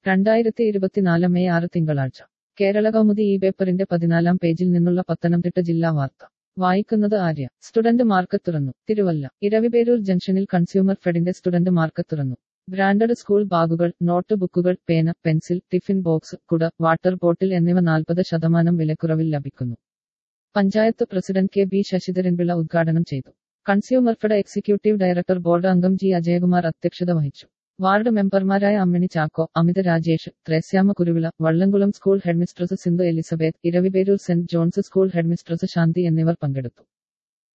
രണ്ടായിരത്തി ഇരുപത്തിനാല് മെയ് ആറ് തിങ്കളാഴ്ച കേരള കൗമുദി ഈ പേപ്പറിന്റെ പതിനാലാം പേജിൽ നിന്നുള്ള പത്തനംതിട്ട ജില്ലാ വാർത്ത വായിക്കുന്നത് ആര്യ സ്റ്റുഡന്റ് മാർക്കറ്റ് തുറന്നു തിരുവല്ല ഇരവിപേരൂർ ജംഗ്ഷനിൽ കൺസ്യൂമർ ഫെഡിന്റെ സ്റ്റുഡന്റ് മാർക്കറ്റ് തുറന്നു ബ്രാൻഡഡ് സ്കൂൾ ബാഗുകൾ നോട്ട് ബുക്കുകൾ പേന പെൻസിൽ ടിഫിൻ ബോക്സ് കുട വാട്ടർ ബോട്ടിൽ എന്നിവ നാൽപ്പത് ശതമാനം വിലക്കുറവിൽ ലഭിക്കുന്നു panchayat president K B Sasidharan Pillai ഉദ്ഘാടനം ചെയ്തു consumer fed executive director board അംഗം ജി അജയകുമാർ അധ്യക്ഷത വഹിച്ചു വാർഡ് മെമ്പർമാരായ Ammini Chacko Amitha Rajesh Threasiamma Kuruvila Vallamkulam school headmistress Sindhu Elizabeth Eraviperoor saint John's school headmistress Shanthi എന്നിവർ പങ്കെടുത്തു